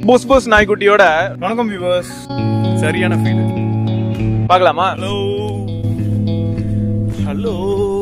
புஸ் புஸ் நாய்க்குட்டியோட வணக்கம் வியூவர்ஸ் சரியான ஃபீல் பார்க்கலாமா ஹலோ ஹலோ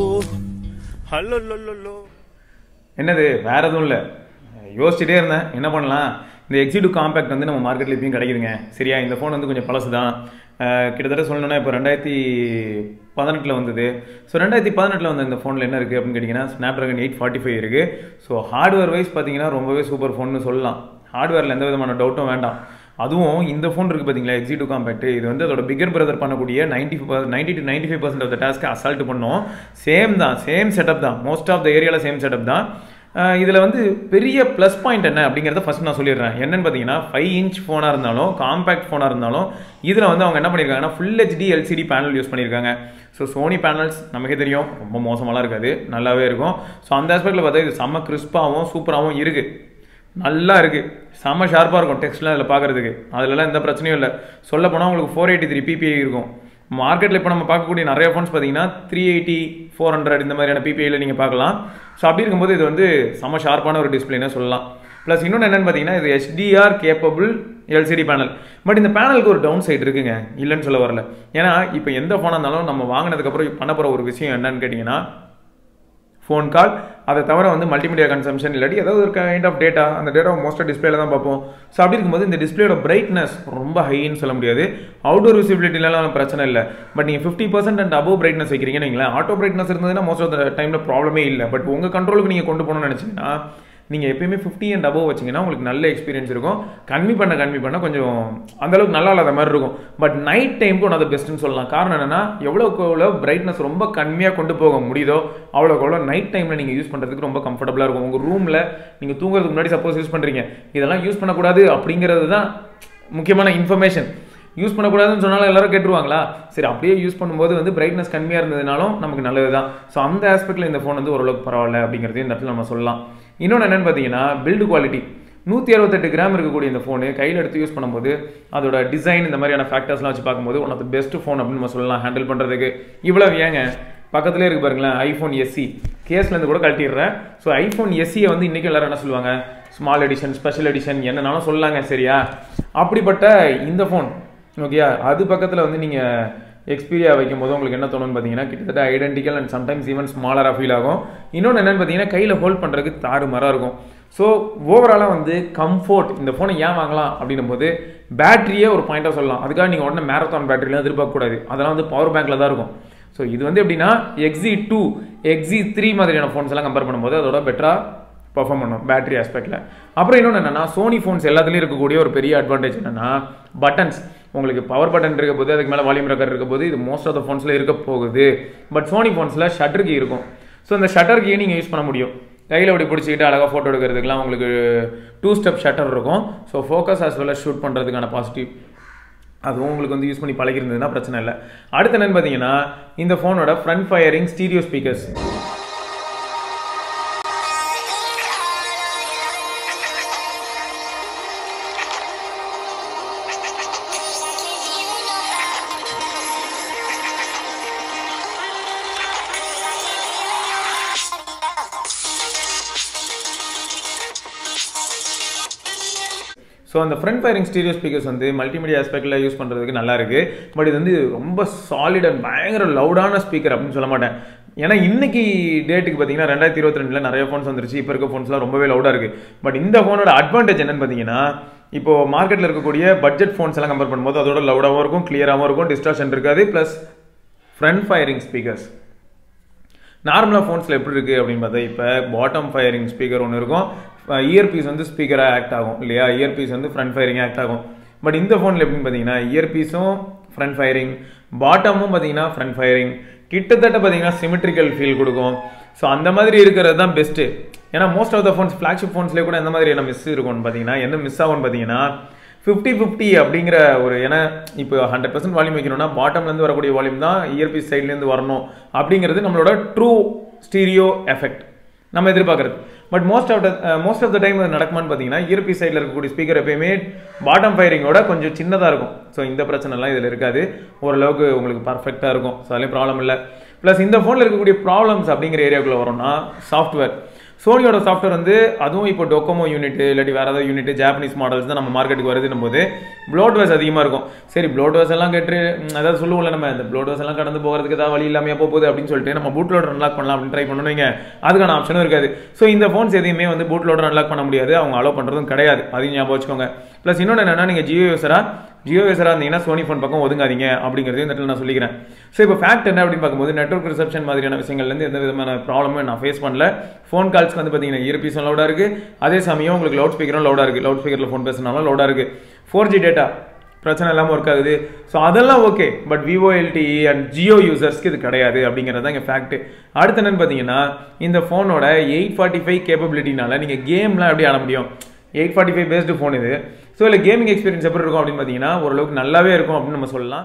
ஹலோ லோ என்னது வேற எதுவும் இல்லை யோசிச்சுட்டே இருந்தேன் என்ன பண்ணலாம் இந்த எக்ஸிடு காம்பேக்ட் வந்து நம்ம மார்க்கெட்டில் இப்பயும் கிடைக்குதுங்க சரியா இந்த ஃபோன் வந்து கொஞ்சம் பழசு தான் அஹ் கிட்டத்தட்ட சொல்லணும்னா இப்போ ரெண்டாயிரத்தி பதினெட்டில் வந்தது ஸோ ரெண்டாயிரத்தி பதினெட்டில் வந்த இந்த ஃபோனில் என்ன இருக்குது அப்படின்னு கேட்டிங்கன்னா Snapdragon eight forty five இருக்குது ஸோ ஹார்ட்வேர் வைஸ் பார்த்தீங்கன்னா ரொம்பவே சூப்பர் ஃபோன்னு சொல்லலாம் ஹார்ட்வேரில் எந்த விதமான டவுட்டும் வேண்டாம் அதுவும் இந்த ஃபோன் இருக்குது பார்த்தீங்களா எக்ஸி டூ காம்பேக்ட் இது வந்து அதோட பிகர் பிரதர் பண்ணக்கூடிய ninety ninety to ninety five percent of the task assault பண்ணோம் சேம் தான் சேம் செட்டப் தான் மோஸ்ட் ஆஃப் த ஏரியாவில் சேம் செட்டப் தான் இதில் வந்து பெரிய ப்ளஸ் பாயிண்ட் என்ன அப்படிங்கிறத ஃபஸ்ட் நான் சொல்லிடுறேன் என்னன்னு பார்த்தீங்கன்னா ஃபைவ் இன்ச் ஃபோனாக இருந்தாலும் காம்பேக்ட் ஃபோனாக இருந்தாலும் இதில் வந்து அவங்க என்ன பண்ணியிருக்காங்கன்னா full HD LCD panel use பண்ணியிருக்காங்க ஸோ சோனி பேனல்ஸ் நமக்கே தெரியும் ரொம்ப மோசமாலாம் இருக்காது நல்லாவே இருக்கும் ஸோ அந்த ஆஸ்பெக்டில் பார்த்தா இது செம்ம கிறிஸ்பாகவும் சூப்பராகவும் இருக்குது நல்லா இருக்குது செம்ம ஷார்ப்பாக இருக்கும் டெக்ஸ்ட்லாம் அதில் பார்க்குறதுக்கு அதுலலாம் எந்த பிரச்சனையும் இல்லை சொல்ல போனால் உங்களுக்கு ஃபோர் எயிட்டி த்ரீ பிபிஐ இருக்கும் மார்க்கெட்டில் இப்போ நம்ம பார்க்கக்கூடிய நிறைய ஃபோன்ஸ் பார்த்தீங்கன்னா த்ரீ எயிட்டி ஃபோர் ஹண்ட்ரட் இந்த மாதிரியான பிபிஐயில் நீங்கள் பார்க்கலாம் ஸோ அப்படி இருக்கும்போது இது வந்து செம்ம ஷார்ப்பான ஒரு டிஸ்பிளேனே சொல்லலாம் ப்ளஸ் இன்னொன்று என்னென்னு பார்த்தீங்கன்னா இது HDR capable LCD panel but இந்த பேனலுக்கு ஒரு டவுன் சைடு இருக்குங்க இல்லைன்னு சொல்ல வரல ஏன்னா இப்போ எந்த ஃபோனாக இருந்தாலும் நம்ம வாங்கினதுக்கப்புறம் பண்ண போகிற ஒரு விஷயம் என்னன்னு கேட்டிங்கன்னா ஃபோன் கால் அதை தவிர வந்து மல்டிமீடியா கன்சம்ஷன் இல்லாட்டி ஏதாவது ஒரு கைண்ட் ஆஃப் டேட்டா அந்த டேட்டா மோஸ்ட்டாக டிஸ்பிளேல தான் பார்ப்போம் ஸோ அப்படி இருக்கும்போது இந்த டிஸ்பிளேயோட பிரைட்னஸ் ரொம்ப ஹைன்னு சொல்ல முடியாது அவுட்டோர் விசிபிலிட்டிலாம் பிரச்சனை இல்லை பட் நீங்கள் fifty percent and above brightness வைக்கிறீங்கன்னு வைங்களேன் ஆட்டோ பிரைட்னஸ் இருந்ததுன்னா மோஸ்ட் ஆஃப் த டைமில் ப்ராப்ளமே இல்லை பட் உங்கள் கண்ட்ரோலுக்கு நீங்கள் கொண்டு போகணும்னு நினச்சிங்கன்னா நீங்கள் எப்பயுமே ஃபிஃப்டி அண்ட் அபவ் வச்சிங்கன்னா உங்களுக்கு நல்ல எக்ஸ்பீரியன்ஸ் இருக்கும் கம்மி பண்ண கம்மி பண்ண கொஞ்சம் அந்த அளவுக்கு நல்லா இல்லாத மாதிரி இருக்கும் பட் நைட் டைமுக்கு ஒன்று அதை பெஸ்ட்டுன்னு சொல்லலாம் காரணம் என்னன்னா எவ்வளோக்கு எவ்வளோ பிரைட்னஸ் ரொம்ப கம்மியாக கொண்டு போக முடியுதோ அவ்வளோக்கு எவ்வளோ நைட் டைமில் நீங்கள் யூஸ் பண்ணுறதுக்கு ரொம்ப கம்ஃபர்டபுளாக இருக்கும் உங்கள் ரூமில் நீங்கள் தூங்குறதுக்கு முன்னாடி சப்போஸ் யூஸ் பண்ணுறீங்க இதெல்லாம் யூஸ் பண்ணக்கூடாது அப்படிங்கிறது தான் முக்கியமான இன்ஃபர்மேஷன் யூஸ் பண்ணக்கூடாதுன்னு சொன்னாலும் எல்லாரும் கேட்டுருவாங்களா சரி அப்படியே யூஸ் பண்ணும்போது வந்து பிரைட்னஸ் கம்மியாக இருந்ததுனாலும் நமக்கு நல்லது தான் ஸோ அந்த ஆஸ்பெக்டில் இந்த ஃபோன் வந்து ஓரளவுக்கு பரவாயில்ல அப்படிங்கிறதையும் இந்த இடத்துல நம்ம சொல்லலாம் இன்னொன்று என்னென்னு பார்த்தீங்கன்னா பில்டு குவாலிட்டி நூற்றி அறுபத்தெட்டு கிராம் இருக்கக்கூடிய இந்த ஃபோனு கையில் எடுத்து யூஸ் பண்ணும்போது அதோட டிசைன் இந்த மாதிரியான ஃபேக்டர்ஸ்லாம் வச்சு பார்க்கும்போது one of the best phone அப்படின்னு நம்ம சொல்லலாம் ஹேண்டில் பண்ணுறதுக்கு இவ்வளவு ஏங்க பக்கத்துலேயே இருக்கு பாருங்களேன் ஐஃபோன் எஸ்சி கேஸ்லேருந்து கூட கழட்டிடுறேன் ஸோ ஐஃபோன் எஸ்சியை வந்து இன்றைக்கி எல்லாரும் என்ன சொல்லுவாங்க ஸ்மால் எடிஷன் ஸ்பெஷல் எடிஷன் என்னன்னாலும் சொல்லலாங்க சரியா அப்படிப்பட்ட இந்த ஃபோன் ஓகேயா அது பக்கத்தில் வந்து நீங்கள் எக்ஸ்பீரியா வைக்கும் போது உங்களுக்கு என்ன தோணும்னு பார்த்தீங்கன்னா கிட்டத்தட்ட ஐடென்டிக்கல் அண்ட் சம்டைம்ஸ் ஈவன் ஸ்மாலராக ஃபீல் ஆகும் இன்னொன்று என்னன்னு பார்த்தீங்கன்னா கையில் ஹோல்ட் பண்ணுறதுக்கு தாறு மரம் இருக்கும் ஸோ ஓவராலாக வந்து கம்ஃபோர்ட் இந்த ஃபோனை ஏன் வாங்கலாம் அப்படின்னும் போது பேட்டரியே ஒரு பாயிண்டாக சொல்லலாம் அதுக்காக நீங்கள் உடனே மேரத்தான் பேட்டரிலாம் எதிர்பார்க்கக்கூடாது அதெல்லாம் வந்து பவர் பேங்க்கில் தான் இருக்கும் ஸோ இது வந்து எப்படின்னா எக்ஸி டூ எக்ஸி த்ரீ மாதிரியான ஃபோன்ஸ் எல்லாம் கம்பேர் பண்ணும்போது அதோட பெட்டராக பர்ஃபார்ம் பண்ணும் பேட்டரி ஆஸ்பெக்டில் அப்புறம் இன்னொன்று என்னன்னா சோனி ஃபோன்ஸ் எல்லாத்துலேயும் இருக்கக்கூடிய ஒரு பெரிய அட்வான்டேஜ் என்னன்னா பட்டன்ஸ் உங்களுக்கு பவர் பட்டன் இருக்க போது அதுக்கு மேலே வால்யூம் ரெக்கர் இருக்க போது இது மோஸ்ட் ஆஃப் த ஃபோன்ஸில் இருக்க போகுது பட் சோனி ஃபோன்ஸில் ஷட்டர் கீ இருக்கும் ஸோ இந்த ஷட்டர் கீயை நீங்கள் யூஸ் பண்ண முடியும் கையில் அப்படி பிடிச்சிக்கிட்டு அழகாக ஃபோட்டோ எடுக்கிறதுக்குலாம் உங்களுக்கு டூ ஸ்டெப் ஷட்டர் இருக்கும் so focus as well as shoot பண்ணுறதுக்கான பாசிட்டிவ் அதுவும் உங்களுக்கு வந்து யூஸ் பண்ணி பழகிருந்ததுன்னா பிரச்சனை இல்லை அடுத்து என்னன்னு பார்த்தீங்கன்னா இந்த ஃபோனோட front firing stereo speakers so அந்த ஃப்ரண்ட் ஃபயரிங் ஸ்டீரியோ ஸ்பீக்கர்ஸ் வந்து மல்டிமீடியா ஆஸ்பெக்டில் யூஸ் பண்ணுறதுக்கு நல்லா இருக்கு பட் இது வந்து ரொம்ப சாலிட் அண்ட் பயங்கர லவுடான ஸ்பீக்கர் அப்படின்னு சொல்ல மாட்டேன் ஏன்னா இன்னைக்கு டேட்டுக்கு பார்த்தீங்கன்னா ரெண்டாயிரத்தி இருபத்தி ரெண்டில் நிறைய ஃபோன்ஸ் வந்துருச்சு இப்போ இருக்க ஃபோன்ஸ்லாம் ரொம்பவே லவுடாக இருக்கு பட் இந்த ஃபோனோட அட்வான்டேஜ் என்னன்னு பார்த்தீங்கன்னா இப்போ மார்க்கெட்டில் இருக்கக்கூடிய பட்ஜெட் ஃபோன்ஸ் எல்லாம் கம்பேர் பண்ணும்போது அதோட லவுடாகவும் இருக்கும் கிளியராகவும் இருக்கும் டிஸ்ட்ராக்ஷன் இருக்காது ப்ளஸ் ஃப்ரண்ட் ஃபயரிங் ஸ்பீக்கர்ஸ் நார்மலாக ஃபோன்ஸில் எப்படி இருக்குது அப்படின்னு பார்த்தா இப்போ பாட்டம் ஃபயரிங் ஸ்பீக்கர் ஒன்று இருக்கும் இயர்பீஸ் வந்து ஸ்பீக்கராக ஆக்ட் ஆகும் இல்லையா இயர்பீஸ் வந்து ஃப்ரண்ட் ஃபயரிங் ஆக்ட் ஆகும் பட் இந்த ஃபோனில் எப்படின்னு பார்த்தீங்கன்னா இயர்பீஸும் ஃப்ரண்ட் ஃபயரிங் பாட்டமும் பார்த்தீங்கன்னா ஃப்ரண்ட் ஃபயரிங் கிட்டத்தட்ட பார்த்தீங்கன்னா சிமெட்ரிக்கல் ஃபீல் கொடுக்கும் ஸோ அந்த மாதிரி இருக்கிறது தான் பெஸ்ட்டு ஏன்னா most of the phones flagship ஃபோன்ஸ்லேயே கூட எந்த மாதிரி என்ன மிஸ் இருக்கும்னு பார்த்தீங்கன்னா என்ன மிஸ் ஆகும்னு பார்த்தீங்கன்னா ஃபிஃப்டி ஃபிஃப்டி அப்படிங்கிற ஒரு ஏன்னா இப்போ ஹண்ட்ரட் பர்சன்ட் வால்யூம் வைக்கணும்னா பாட்டம்லேருந்து வரக்கூடிய வால்யூம் தான் இயர்பீஸ் சைட்லேருந்து வரணும் அப்படிங்கிறது நம்மளோட ட்ரூ ஸ்டீரியோ எஃபெக்ட் நம்ம எதிர்பார்க்குறது but most of the most of the time அது நடக்குமான்னு பார்த்தீங்கன்னா இயர்பீஸ் சைடில் இருக்கக்கூடிய ஸ்பீக்கர் எப்பயுமே பாட்டம் ஃபயரிங்கோட கொஞ்சம் சின்னதாக இருக்கும் ஸோ இந்த பிரச்சனைலாம் இதில் இருக்காது ஓரளவுக்கு உங்களுக்கு பர்ஃபெக்டாக இருக்கும் ஸோ அதுலேயும் ப்ராப்ளம் இல்லை ப்ளஸ் இந்த ஃபோனில் இருக்கக்கூடிய ப்ராப்ளம்ஸ் அப்படிங்கிற ஏரியாவுக்குள்ள வரோம்னா சாஃப்ட்வேர் சோனியோட சாஃப்ட்வேர் வந்து அதுவும் இப்போ டொக்கோமோ யூனிட் இல்லாட்டி வேற ஏதாவது யூனிட் ஜாப்பனீஸ் மாடல்ஸ் தான் நம்ம மார்க்கெட்டுக்கு வருதுன்னும் போது ப்ளோட்வேஸ் அதிகமாக இருக்கும் சரி ப்ளோட்வேஸ் எல்லாம் கேட்டு ம், அதாவது சொல்லுவோம்ல நம்ம இந்த ப்ளோட்வேஸ் எல்லாம் கடந்து போகிறதுக்கு ஏதாவது வழி இல்லாமல் எப்போ போகுது அப்படின்னு சொல்லிட்டு நம்ம பூட் லோடர் அன்லாக் பண்ணலாம் அப்படின்னு ட்ரை பண்ணுவீங்க அதுக்கான ஆப்ஷனும் இருக்காது ஸோ இந்த ஃபோன்ஸ் எதையுமே வந்து பூட் லோடர் அன்லாக் பண்ண முடியாது அவங்க அலோவ் பண்ணுறதும் கிடையாது அதையும் ஞாபகம் வச்சுக்கோங்க ப்ளஸ் இன்னொன்று என்னன்னா நீங்கள் ஜியோ யூஸரா ஜியோ யூஸராக இருந்தீங்கன்னா சோனி ஃபோன் பக்கம் ஒதுங்காதீங்க அப்படிங்கிறதையும் இந்த இடத்துல நான் சொல்லிக்கிறேன் ஸோ இப்போ ஃபேக்ட் என்ன அப்படின்னு பார்க்கும்போது நெட்ஒர்க் ரிசப்ஷன் மாதிரியான விஷயங்கள்லேருந்து எந்த விதமான ப்ராப்ளமும் நான் ஃபேஸ் பண்ணல ஃபோன் கால்ஸ்க்கு வந்து பார்த்தீங்கன்னா இயர்பீஸும் லவுடாக இருக்குது அதே சமயம் உங்களுக்கு லவுட் ஸ்பீக்கரும் லவுடாக இருக்குது லவுட் ஸ்பீக்கரில் ஃபோன் பேசினாலும் லவுடாக இருக்குது ஃபோர் ஜி டேட்டா பிரச்சனை இல்லாமல் ஒர்க் ஆகுது ஸோ அதெல்லாம் okay but VoLTE and Jio யூசர்ஸ்க்கு இது கிடையாது அப்படிங்கிறது தான் இங்கே ஃபேக்ட் அடுத்து என்னன்னு பார்த்தீங்கன்னா இந்த ஃபோனோட எயிட் ஃபார்ட்டி ஃபைவ் கேப்பபிலிட்டினால நீங்கள் கேம்லாம் எப்படி ஆட முடியும் eight forty five based phone இது ஸோ இல்லை கேமிங் எக்ஸ்பீரியன்ஸ் எப்படி இருக்கும் அப்படின்னு பார்த்தீங்கன்னா ஓரளவுக்கு நல்லாவே இருக்கும் அப்படின்னு நம்ம சொல்லலாம்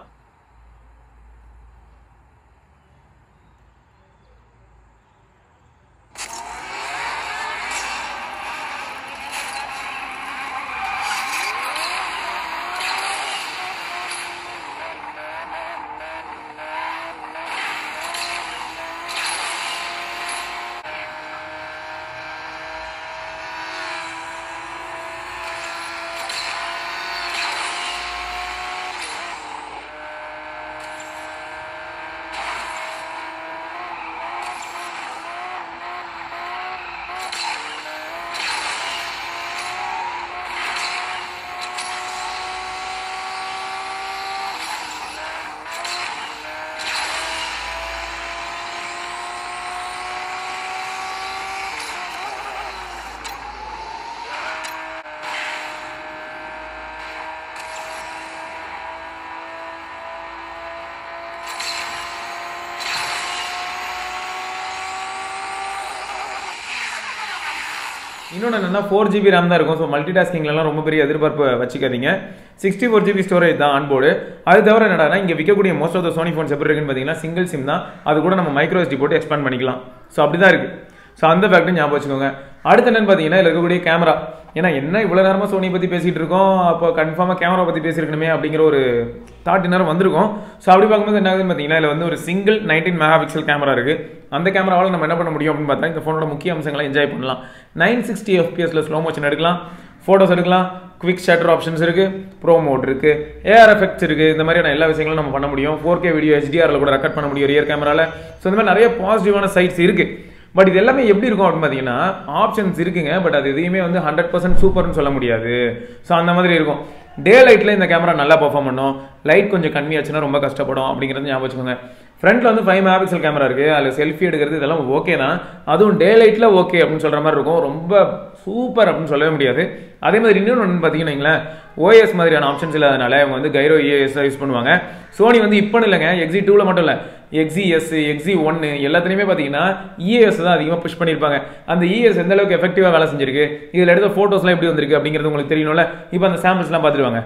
இன்னொன்று என்னன்னா ஃபோர் ஜிபி ரேம் தான் இருக்கும் ஸோ மல்டி டாஸ்கிங்லாம் ரொம்ப பெரிய எதிர்பார்ப்பு வச்சுக்காதீங்க சிக்ஸ்டி ஃபோர் ஜிபி ஸ்டோரேஜ் தான் ஆன்போர்டு அது தவிர என்னடா இங்கே விற்கக்கூடிய most of the Sony phones எப்படி இருக்குன்னு பார்த்தீங்கன்னா சிங்கிள் சிம் தான் அது கூட நம்ம மைக்ரோ எஸ்டி போட்டு எக்ஸ்பேண்ட் பண்ணிக்கலாம் ஸோ அப்படி தான் இருக்குது ஸோ அந்த ஃபேக்ட்டும் ஞாபகம் வச்சுக்கோங்க அடுத்து என்னன்னு பார்த்தீங்கன்னா இதில் இருக்கக்கூடிய கேமரா ஏன்னா என்ன இவ்வளோ நேரமாக சோனி பற்றி பேசிகிட்டு இருக்கோம் அப்போ கன்ஃபார்மாக கேமரா பற்றி பேசியிருக்கணுமே அப்படிங்கிற ஒரு தாட் நேரம் வந்திருக்கும் ஸோ அப்படி பார்க்கும்போது என்ன ஆகுதுன்னு பார்த்தீங்கன்னா இதில் வந்து ஒரு single nineteen megapixel camera இருக்குது அந்த கேமராவால் நம்ம என்ன பண்ண முடியும் அப்படின்னு பார்த்தா இந்த ஃபோனோட முக்கிய அம்சங்களை என்ஜாய் பண்ணலாம் நைன் சிக்ஸ்டி எஃபிஎஸ்ல ஸ்லோ மோஷன் எடுக்கலாம் ஃபோட்டோஸ் எடுக்கலாம் குவிக் ஷட்டர் ஆப்ஷன்ஸ் இருக்கு ப்ரோ மோட் இருக்கு ஏஆர் எஃபெக்ட்ஸ் இருக்கு இந்த மாதிரியான எல்லா விஷயங்களும் நம்ம பண்ண முடியும் ஃபோர் கே வீடியோ ஹெச்டிஆர்ல கூட ரெக்கார்ட் பண்ண முடியும் ரியர் கேமரால ஸோ இந்த மாதிரி நிறைய பாசிட்டிவான சைட்ஸ் இருக்கு பட் இது எல்லாமே எப்படி இருக்கும் அப்படின்னு பார்த்தீங்கன்னா ஆப்ஷன்ஸ் இருக்குங்க பட் அது எதையுமே வந்து ஹண்ட்ரட் பர்சன்ட் சூப்பர்னு சொல்ல முடியாது ஸோ அந்த மாதிரி இருக்கும் டே லைட்டில் இந்த கேமரா நல்லா பர்ஃபார்ம் பண்ணும் லைட் கொஞ்சம் கம்மியாச்சுன்னா ரொம்ப கஷ்டப்படும் அப்படிங்கிறது ஞாபகம் வச்சுக்கோங்க ஃப்ரண்ட்ல வந்து ஃபைவ் மெகா பிக்சல் கேமரா இருக்கு அதில் செல்ஃபி எடுக்கிறது இதெல்லாம் ஓகே தான் அதுவும் டே லைட்டில் ஓகே அப்படின்னு சொல்ற மாதிரி இருக்கும் ரொம்ப சூப்பர் அப்படின்னு சொல்லவே முடியாது அதே மாதிரி இன்னொன்று ஒன்று பார்த்தீங்கன்னா வைங்களேன் ஓஎஸ் மாதிரியான ஆப்ஷன்ஸ் இல்லாதனால அவங்க வந்து கைரோ இஏஎஸ் யூஸ் பண்ணுவாங்க சோனி வந்து இப்போ இல்லைங்க எக்ஸி டூவில் மட்டும் இல்லை எக்ஸி எஸ் எக்ஸி ஒன்று எல்லாத்துலேயுமே பார்த்தீங்கன்னா இஏஎஸ் தான் அதிகமாக புஷ் பண்ணியிருப்பாங்க அந்த இஎஸ் எந்த அளவுக்கு எஃபெக்டிவாக வேலை செஞ்சிருக்கு இதில் எடுத்த ஃபோட்டோஸ்லாம் எப்படி வந்திருக்கு அப்படிங்கிறது உங்களுக்கு தெரியணும்ல இப்போ அந்த சாம்பிள்ஸ்லாம் பார்த்துருவாங்க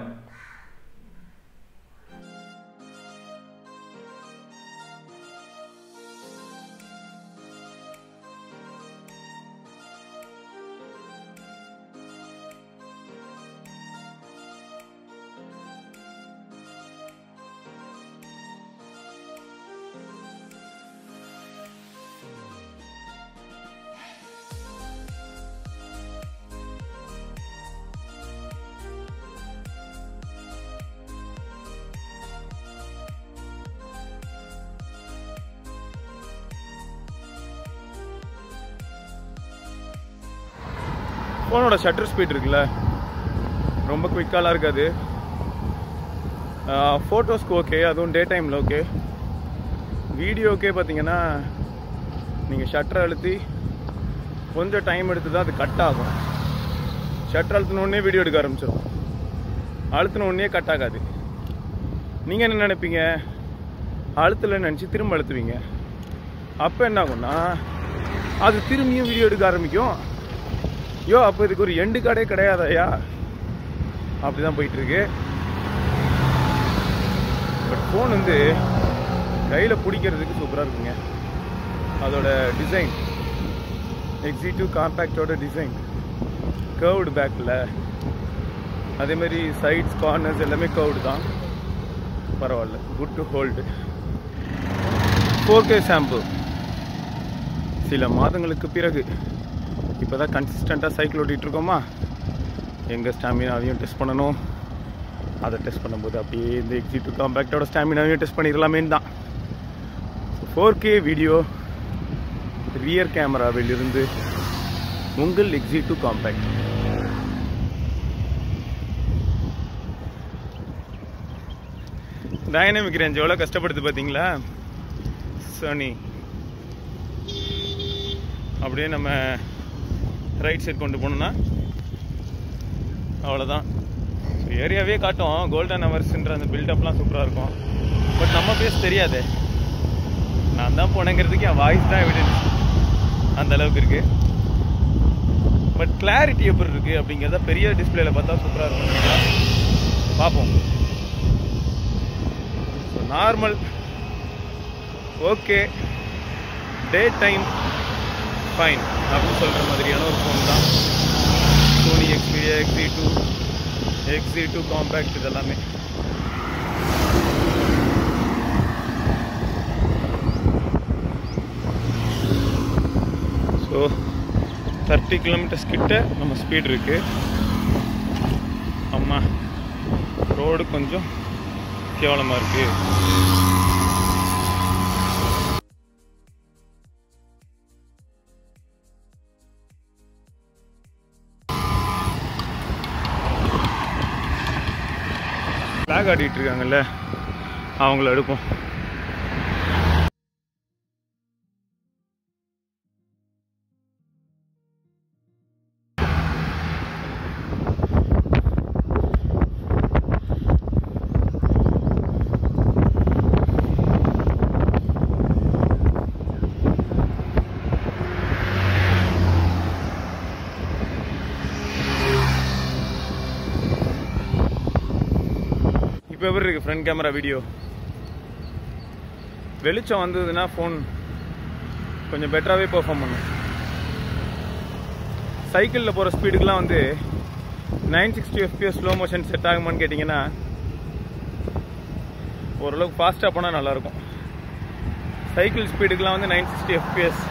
ஃபோனோட ஷட்டர் ஸ்பீட் இருக்குல்ல ரொம்ப குவிக்காலாம் இருக்காது ஃபோட்டோஸ்க்கு ஓகே அதுவும் டே டைமில் ஓகே வீடியோக்கே பார்த்தீங்கன்னா நீங்கள் ஷட்டரை அழுத்தி கொஞ்சம் டைம் எடுத்து தான் அது கட் ஆகும் ஷட்டர் அழுத்தின உடனே வீடியோ எடுக்க ஆரம்பிச்சிடும் அழுத்தின உடனே கட் ஆகாது நீங்கள் என்ன நினைப்பீங்க அழுத்தலைன்னு நினச்சி திரும்ப அழுத்துவீங்க அப்போ என்ன ஆகும்னா அது திரும்பியும் வீடியோ எடுக்க ஆரம்பிக்கும் யோ அப்போ இதுக்கு ஒரு எண்டு கார்டே கிடையாதாயா அப்படிதான் போயிட்டு இருக்கு பட் ஃபோன் வந்து கையில் பிடிக்கிறதுக்கு சூப்பராக இருக்குங்க அதோட டிசைன் எக்ஸி டூ காம்பேக்டோட டிசைன் கர்வ்டு பேக்கில் அதேமாரி சைட்ஸ் கார்னர்ஸ் எல்லாமே கர்வ்டு தான் பரவாயில்ல good to hold four K sample சில மாதங்களுக்கு பிறகு இப்போ தான் கன்சிஸ்டண்ட்டாக சைக்கிள் ஓட்டிகிட்டு இருக்கோமா எங்கள் ஸ்டாமினாவையும் டெஸ்ட் பண்ணணும் அதை டெஸ்ட் பண்ணும்போது அப்படியே இந்த எக்ஸிட் காம்பேக்டோட ஸ்டாமினாவையும் டெஸ்ட் பண்ணிடலாமேன்னு தான் ஃபோர் கே வீடியோ ரியர் கேமராவில் இருந்து உங்கள் XZ two compact dynamic range எவ்வளோ கஷ்டப்படுது பார்த்தீங்களா சனி அப்படியே நம்ம ரைட் சைட் கொண்டு போனோம்னா அவ்வளோதான் ஸோ ஏரியாவே காட்டும் கோல்டன் ஹவர்ஸ்ன்ற அந்த பில்டப்லாம் சூப்பராக இருக்கும் பட் நம்ம பேஸ் தெரியாதே நான் தான் போனேங்கிறதுக்கு என் வாய்ஸ் தான் எவிடன்ஸ் அந்த அளவுக்கு இருக்கு பட் கிளாரிட்டி எப்படி இருக்கு அப்படிங்கிறத பெரிய டிஸ்பிளேல பார்த்தா சூப்பராக இருக்கும் நினைக்கிறேன். பார்ப்போம் so normal okay day time fine அப்படின்னு சொல்கிற மாதிரியான ஒரு ஃபோன் தான் Sony Xperia XZ two XZ two compact இதெல்லாமே ஸோ தேர்ட்டி கிலோமீட்டர்ஸ் கிட்ட நம்ம ஸ்பீட் இருக்கு அம்மா ரோடு கொஞ்சம் கேவலமாக இருக்கு ஃப்ளாக் ஆடிட்டு இருக்காங்கல்ல அவங்கள எடுப்போம் இப்போ எப்படி இருக்கு ஃப்ரண்ட் கேமரா வீடியோ வெளிச்சம் வந்ததுன்னா ஃபோன் கொஞ்சம் பெட்டராகவே பெர்ஃபார்ம் பண்ணும் சைக்கிளில் போகிற ஸ்பீடுக்கெலாம் வந்து nine sixty FPS slow motion set ஆகுமான்னு கேட்டிங்கன்னா ஓரளவுக்கு ஃபாஸ்ட்டாக போனால் நல்லாயிருக்கும் சைக்கிள் ஸ்பீடுக்கெலாம் வந்து நைன் சிக்ஸ்டி எஃபிஎஸ்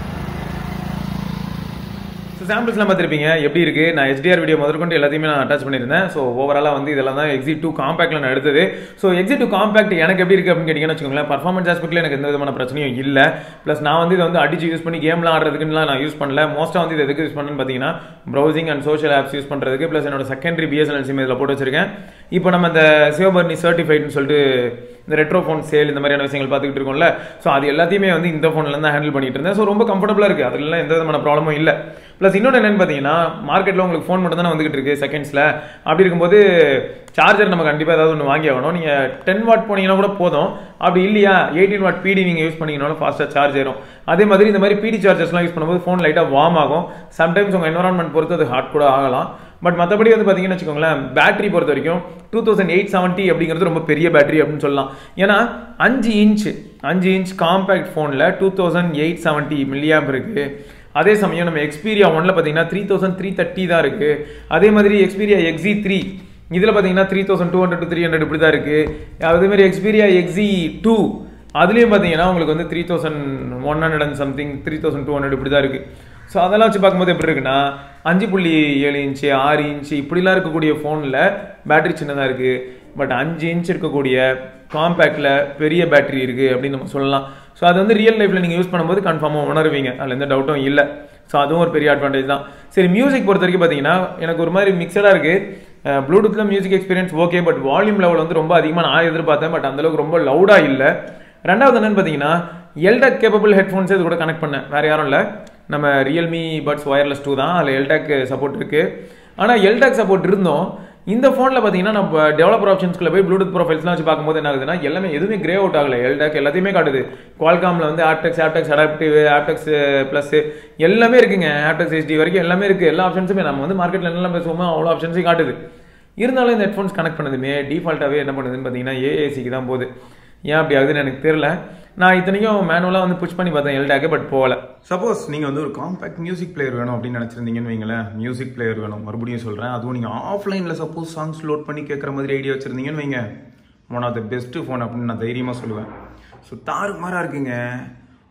ஸோ சாம்பிள்ஸ்லாம் பார்த்துருப்பீங்க எப்படி இருக்கு நான் HDR வீடியோ முதற்கொண்டு எல்லாத்தையுமே நான் அட்டாச் பண்ணியிருந்தேன் ஸோ ஓவராலாக வந்து இதெல்லாம் தான் எக்ஸிட் டூ காம்பேக்ட்ல நான் எடுத்தது ஸோ எக்ஸிட் டூ காம்பேக்ட் எனக்கு எப்படி இருக்கு அப்படின்னு கேட்டிங்கன்னு வச்சுக்கோங்களேன் பர்ஃபார்மன்ஸ் ஆஸ்பெக்ட்ல எனக்கு எந்த விதமான பிரச்சனையும் இல்லை ப்ளஸ் நான் வந்து இதை வந்து அடிச்சு யூஸ் பண்ணி கேம்லாம் ஆடுறதுக்குலாம் நான் யூஸ் பண்ணல மோஸ்ட்டாக வந்து இது எதுக்கு யூஸ் பண்ணேன்னு பார்த்தீங்கன்னா browsing and social apps use பண்ணுறதுக்கு ப்ளஸ் என்னோட செகண்டரி பிஎஸ்என்எல் சிம் இதில் போட்டு வச்சிருக்கேன் இப்போ நம்ம இந்த சிவபர்ணி சர்டிஃபைட்னு சொல்லிட்டு இந்த ரெட்ரோ ஃபோன் சேல் இந்த மாதிரியான விஷயங்கள் பார்த்துக்கிட்டு இருக்கோம்ல ஸோ அது எல்லாத்தையுமே வந்து இந்த ஃபோன்ல தான் ஹேண்டில் பண்ணிட்டு இருந்தேன் ஸோ ரொம்ப கம்ஃபர்டபுளாக இருக்குது அதுலலாம் எந்த விதமான ப்ராப்ளமும் இல்லை ப்ளஸ் இன்னொன்று என்னன்னு பார்த்தீங்கன்னா மார்க்கெட்டில் உங்களுக்கு ஃபோன் மட்டும் தானே வந்துகிட்டு இருக்கு செகண்ட்ஸில் அப்படி இருக்கும்போது சார்ஜர் நம்ம கண்டிப்பாக ஏதாவது ஒன்று வாங்கி ஆகணும் நீங்கள் டென் வாட் போனீங்கன்னா கூட போதும் அப்படி இல்லையா எயிட்டீன் வாட் பிடி நீங்கள் யூஸ் பண்ணீங்கனாலும் ஃபாஸ்ட்டாக சார்ஜ் ஏறும் அதே மாதிரி இந்த மாதிரி பிடி சார்ஜர்ஸ்லாம் யூஸ் பண்ணும்போது ஃபோன் லைட்டாக வார்ம் ஆகும் சம்டைம்ஸ் உங்கள் என்வரான்மெண்ட் பொறுத்து அது ஹாட் கூட ஆகலாம் பட் மற்றபடி வந்து பார்த்தீங்கன்னு வச்சுக்கோங்களேன் பேட்டரி பொறுத்த வரைக்கும் டூ தௌசண்ட் எயிட் செவன்ட்டி அப்படிங்கிறது ரொம்ப பெரிய பேட்டரி அப்படின்னு சொல்லலாம் ஏன்னா அஞ்சு இன்ச் அஞ்சு இன்ச் காம்பேக்ட் ஃபோனில் two thousand eight seventy milliamp இருக்குது அதே சமயம் நம்ம எக்ஸ்பீரியா ஒன்ல பார்த்தீங்கன்னா த்ரீ தௌசண்ட் த்ரீ தேர்ட்டி தான் இருக்கு அதே மாதிரி எக்ஸ்பீரியா எக்ஸி த்ரீ இதில் பார்த்தீங்கன்னா three thousand two hundred three hundred இப்படி தான் இருக்கு அதே மாதிரி எக்ஸ்பீரியா எக்ஸி டூ அதுலேயும் பார்த்தீங்கன்னா உங்களுக்கு வந்து three thousand one hundred and something three thousand two hundred இப்படி தான் இருக்கு ஸோ அதெல்லாம் வச்சு பார்க்கும்போது எப்படி இருக்குன்னா அஞ்சு புள்ளி ஏழு இன்ச்சு ஆறு இன்ச்சு இப்படிலாம் இருக்கக்கூடிய ஃபோனில் பேட்டரி சின்னதாக இருக்குது பட் அஞ்சு இன்ச் இருக்கக்கூடிய காம்பேக்டில் பெரிய பேட்டரி இருக்குது அப்படின்னு நம்ம சொல்லலாம் ஸோ அது வந்து ரியல் லைஃப்பில் நீங்கள் யூஸ் பண்ணும்போது கன்ஃபார்மாக உணருவீங்க அதில் எந்த டவுட்டும் இல்லை ஸோ அதுவும் ஒரு பெரிய அட்வான்டேஜ் தான் சரி மியூசிக் பொறுத்த வரைக்கும் பார்த்தீங்கன்னா எனக்கு ஒரு மாதிரி மிக்சடாக இருக்குது ப்ளூடூத்தில் music experience okay but volume level வந்து ரொம்ப அதிகமாக நான் எதிர்பார்த்தேன் பட் அந்தளவுக்கு ரொம்ப லவுடாக இல்லை ரெண்டாவது என்னன்னு பார்த்தீங்கன்னா எல்டெக் கேப்பபிள் ஹெட்ஃபோன்ஸ் இது கூட கனெக்ட் பண்ணேன் வேறு யாரும் இல்லை நம்ம ரியல்மி பட்ஸ் ஒயர்லெஸ் டூ தான் அதில் எல்டெக் சப்போர்ட் இருக்குது ஆனால் எல்டெக் சப்போர்ட் இருந்தோம் இந்த ஃபோனில் பார்த்தீங்கன்னா நம்ம டெவலப்பர் ஆப்ஷன்ஸ்க்குள்ள போய் ப்ளூடூத் ப்ரொஃபைல்ஸ்லாம் வச்சு பார்க்கும்போது என்ன ஆகுதுன்னா எல்லாமே எதுவுமே கிரே அவுட் ஆகல எல்டெக் எல்லாத்தையுமே காட்டுது குவால்காமில் வந்து ஆப்டெக்ஸ் ஆப்டெக்ஸ் அடாப்டிவ் ஆப்டெக்ஸ் ப்ளஸ் எல்லாமே இருக்குங்க ஆப்டெக்ஸ் ஹெச்டி வரைக்கும் எல்லாமே இருக்குது எல்லா ஆப்ஷன்ஸுமே நம்ம வந்து மார்க்கெட்டில் என்னெல்லாம் பேசுவோமோ அவ்வளோ ஆப்ஷன்ஸையும் காட்டுது இருந்தாலும் இந்த ஹெட்ஃபோன்ஸ் கனெக்ட் பண்ணதுமே டிஃபால்ட்டாகவே என்ன பண்ணுதுன்னு பார்த்தீங்கன்னா ஏஏசிக்கு தான் போகுது ஏன் அப்படி ஆகுதுன்னு எனக்கு தெரியல நான் இத்தனைக்கும் மேனுவலாக வந்து புஷ் பண்ணி பார்த்தேன் எல்டாக்கு பட் போகல சப்போஸ் நீங்கள் வந்து ஒரு காம்பேக்ட் மியூசிக் பிளேயர் வேணும் அப்படின்னு நினச்சிருந்தீங்கன்னு வைங்களேன் மியூசிக் பிளேயர் வேணும் மறுபடியும் சொல்கிறேன் அதுவும் நீங்கள் ஆஃப்லைனில் சப்போஸ் சாங்ஸ் லோட் பண்ணி கேட்குற மாதிரி ஐடியா வச்சுருந்தீங்கன்னு வைங்க one of the best phone அப்படின்னு நான் தைரியமாக சொல்லுவேன் ஸோ தாறுமாறாக இருக்குங்க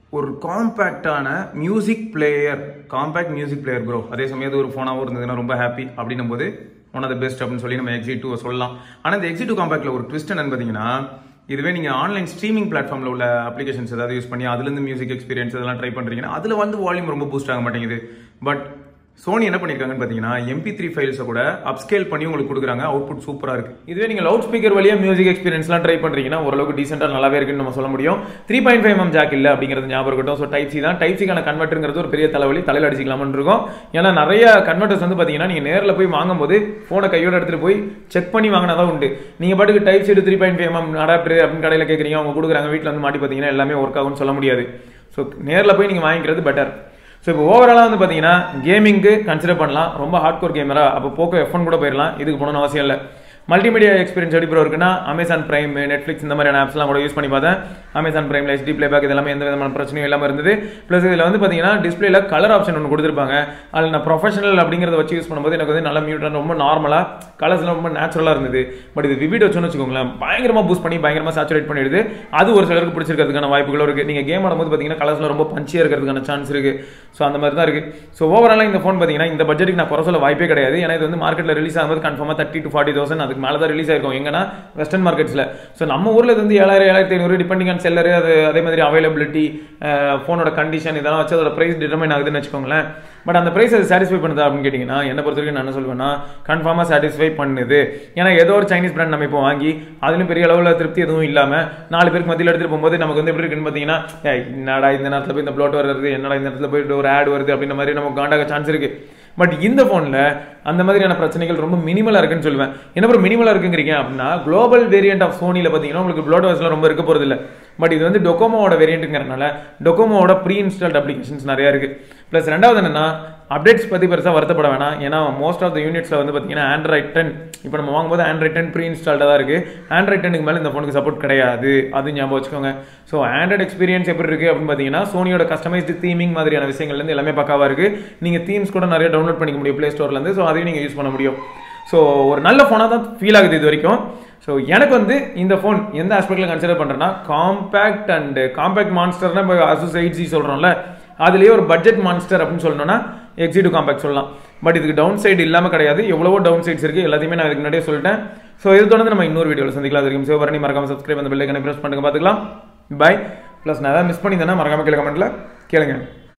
ஒரு காம்பேக்டான music player compact music player bro அதே சமயத்து ஒரு ஃபோனாகவும் இருந்ததுன்னா ரொம்ப ஹாப்பி அப்படின்னும் போது ஒன் ஆஃப் த பெஸ்ட் அப்படின்னு சொல்லி நம்ம எக்ஸி டூ சொல்லலாம் ஆனால் இந்த எக்ஸி டூ காம்பேக்ட்ல ஒரு ட்விஸ்ட் என்னன்னு பார்த்தீங்கன்னா இதுவே நீங்கள் ஆன்லைன் ஸ்ட்ரீமிங் பிளாட்ஃபார்மில் உள்ள அப்ளிகேஷன்ஸ் ஏதாவது யூஸ் பண்ணி அதுலேருந்து மியூசிக் எக்ஸ்பீரியன்ஸ் இதெல்லாம் ட்ரை பண்ணுறீங்கன்னா அதில் வந்து வால்யூம் ரொம்ப பூஸ்ட் ஆக மாட்டேங்குது பட் சோனி என்ன பண்ணிருக்காங்கன்னு பார்த்தீங்கன்னா எம்பி த்ரீ ஃபைல்ஸை கூட அப்ஸ்கேல் பண்ணி உங்களுக்கு கொடுக்குறாங்க அவுட்புட் சூப்பராக இருக்கு இதுவே நீங்கள் லவுட் ஸ்பீக்கர் வழியாக மியூசிக் எக்ஸ்பீரியன்ஸ்லாம் ட்ரை பண்ணுறீங்கன்னா ஓரளவுக்கு டீசெண்டாக நல்லாவே இருக்குன்னு நம்ம சொல்ல முடியும் three point five M jack இல்லை அப்படிங்கிறது ஞாபகம் இருக்கட்டும் ஸோ டைப் சி தான் டைப் சிக்கான கன்வெர்ட்டுங்கிறது ஒரு பெரிய தலைவலி தலையில் அடிச்சிக்கலாம்னு இருக்கும் ஏன்னா நிறைய கன்வெர்ட்டர்ஸ் வந்து பார்த்தீங்கன்னா நீங்கள் நேரில் போய் வாங்கும்போது ஃபோனை கையோட எடுத்துகிட்டு போய் செக் பண்ணி வாங்கினா தான் உண்டு நீங்கள் பாட்டுக்கு type side three point five M adapter அப்படின்னு கடையில் கேட்குறீங்க அவங்க கொடுக்குறாங்க வீட்டில் வந்து மாட்டி பார்த்தீங்கன்னா எல்லாமே ஒர்க் ஆகும்னு சொல்ல முடியாது ஸோ நேரில் போய் நீங்கள் வாங்கிக்கிறது பெட்டர் ஸோ இப்போ ஓவராலாக வந்து பார்த்தீங்கன்னா கேமிங்க்கு கன்சிடர் பண்ணலாம் ரொம்ப ஹார்ட் கோர் கேமரா அப்போ போக்கோ எஃப் கூட போயிடலாம் இதுக்கு போகணும்னு அவசியம் இல்லை மல்டிமீடியா எக்ஸ்பீரியன்ஸ் எப்படி ப்ரோ இருக்குன்னா அமேசான் பிரைம் நெட்ஃப்ளிக்ஸ் இந்த மாதிரியான ஆப்ஸ்லாம் கூட யூஸ் பண்ணி பார்த்தேன் அமேசான் பிரைம்ல ஹெச்டி ப்ளே பேக் இதெல்லாம் எந்த விதமான பிரச்சனையும் இல்லாமல் இருந்தது ப்ளஸ் இதில் வந்து பார்த்தீங்கன்னா டிஸ்பிளேல கலர் ஆப்ஷன் ஒன்று கொடுத்துருப்பாங்க அதில் நான் ப்ரொஃபஷனல் அப்படிங்கிறத வச்சு யூஸ் பண்ணும்போது எனக்கு வந்து நல்ல மியூட்டன் ரொம்ப நார்மலாக கலர்ஸ்லாம் ரொம்ப நேச்சுரலாக இருந்தது பட் இது விவிட் வச்சோன்னு வச்சுக்கோங்களேன் பயங்கரமாக பூஸ்ட் பண்ணி பயங்கரமாக சாச்சுரேட் பண்ணிடுது அது ஒரு சிலருக்கு பிடிச்சிருக்கிறதுக்கான வாய்ப்புகளும் இருக்குது நீங்கள் கேம் ஆடும்போது பார்த்தீங்கன்னா கலர்ஸ்லாம் ரொம்ப பஞ்சியாக இருக்கிறதுக்கான சான்ஸ் இருக்குது ஸோ அந்த மாதிரி தான் இருக்குது ஸோ ஓவராலாக இந்த ஃபோன் பார்த்தீங்கன்னா இந்த பட்ஜெட்டுக்கு நான் குறை சொல்ல வாய்ப்பே கிடையாது ஏன்னா இது வந்து மார்க்கெட்டில் ரிலீஸ் ஆகும்போது கன்ஃபார்மாக தேர்ட்டி டு ஃபார்ட்டி தௌசண்ட் அதுக்கு மேலே தான் ரிலீஸ் ஆயிருக்கும் எங்கன்னா வெஸ்டர்ன் மார்க்கெட்ஸில் ஸோ நம்ம ஊரில் இது வந்து ஏழாயிரம் ஏழாயிரத்தி ஐநூறு டிபெண்டிங் ஆன் செல்லரு அது அதே மாதிரி அவைலபிலிட்டி ஃபோனோட கண்டிஷன் இதெல்லாம் வச்சு அதோட ப்ரைஸ் டிட்டர்மைன் ஆகுதுன்னு வச்சுக்கோங்களேன் பட் அந்த ப்ரைஸ் அது சாட்டிஸ்ஃபை பண்ணுதா அப்படின்னு கேட்டிங்கன்னா என்ன பொறுத்த வரைக்கும் நான் என்ன சொல்வேன்னா கன்ஃபார்மாக சாட்டிஸ்ஃபை பண்ணுது ஏன்னா ஏதோ ஒரு சைனீஸ் பிராண்ட் நம்ம இப்போ வாங்கி அதுலையும் பெரிய அளவில் திருப்தி எதுவும் இல்லாமல் நாலு பேருக்கு மத்தியில் எடுத்துகிட்டு போகும்போது நமக்கு வந்து எப்படி இருக்குன்னு பார்த்தீங்கன்னா ஏய், என்னடா இந்த நேரத்தில் போய் இந்த ப்ளோட் வருது என்னடா இந்த இடத்துல போயிட்டு ஒரு ஆட் வருது அப்படின்ற மாதிரி நமக்கு காண்டாக சான்ஸ் இருக்குது பட் இந்த ஃபோனில் அந்த மாதிரியான பிரச்சனைகள் ரொம்ப மினிமலாக இருக்குன்னு சொல்லுவேன் என்ன ஒரு மினிமலாக இருக்குங்கிறீங்க அப்படின்னா குளோபல் வேரியன்ட் ஆஃப் சோனியில் பார்த்தீங்கன்னா உங்களுக்கு ப்ளோட்வர்ஸ்லாம் ரொம்ப இருக்க போகிறது இல்லை பட் இது வந்து டொக்கோமோட வேரியண்ட்டுங்கிறனால டொக்கோமோட ப்ரீ இன்ஸ்டால்ட் அப்ளிகேஷன்ஸ் நிறையா இருக்குது ப்ளஸ் ரெண்டாவது என்னன்னா அப்டேட்ஸ் பற்றி பெருசாக வருத்தப்பட வேணாம் ஏன்னா மோஸ்ட் ஆஃப் த யூனிட்ஸில் வந்து பார்த்தீங்கன்னா ஆண்ட்ராய்ட் டென் இப்போ நம்ம வாங்கும்போது ஆண்ட்ராய்ட் டென் ப்ரீ இன்ஸ்டால்டாக தான் இருக்குது ஆண்ட்ராய்ட் டென்னுக்கு மேலே இந்த ஃபோனுக்கு சப்போர்ட் கிடையாது அது ஞாபகம் வச்சுக்கோங்க ஸோ ஆண்ட்ராய்ட் எக்ஸ்பீரியன்ஸ் எப்படி இருக்குது அப்படின்னு பார்த்தீங்கன்னா சோனியோட கஸ்டமைஸ்டு தீமிங் மாதிரியான விஷயங்கள்லேருந்து எல்லாமே பக்காவாக இருக்குது நீங்கள் தீம்ஸ் கூட நிறைய டவுன்லோட் பண்ணிக்க முடியும் ப்ளே ஸ்டோர்லேருந்து ஸோ அதையும் நீங்கள் யூஸ் பண்ண முடியும் ஸோ ஒரு நல்ல ஃபோனாக தான் ஃபீல் ஆகுது இது வரைக்கும் ஸோ எனக்கு வந்து இந்த ஃபோன் எந்த ஆஸ்பெக்டில் கன்சிடர் பண்ணுறேன்னா காம்பேக்ட் அண்ட் காம்பேக்ட் மான்ஸ்டர்னா இப்போ அசூஸ் எயிட் ஜி சொல்கிறோம்ல அதுலேயே ஒரு பட்ஜெட் மான்ஸ்டர் அப்படின்னு சொல்லணும்னா எக்ஸி டு காம்பேக்ட் சொல்லலாம் பட் இதுக்கு டவுன் சைடு இல்லாமல் கிடையாது எவ்வளவோ டவுன் சைட்ஸ் இருக்குது எல்லாத்தையுமே நான் இதுக்கு முன்னாடியே சொல்லிட்டேன் ஸோ இது தொடர்ந்து நம்ம இன்னொரு வீடியோவில் சந்திக்கலாம் அது வரைக்கும் சிவபரணி மறக்காம சப்ஸ்கிரைப் அந்த பெல்லைக்கனை ப்ரெஸ் பண்ணுங்க பார்த்துக்கலாம் பை ப்ளஸ் நான் ஏதாவது மிஸ் பண்ணியிருந்தேன்னா மறக்காம கீழே கமெண்ட்டில் கேளுங்க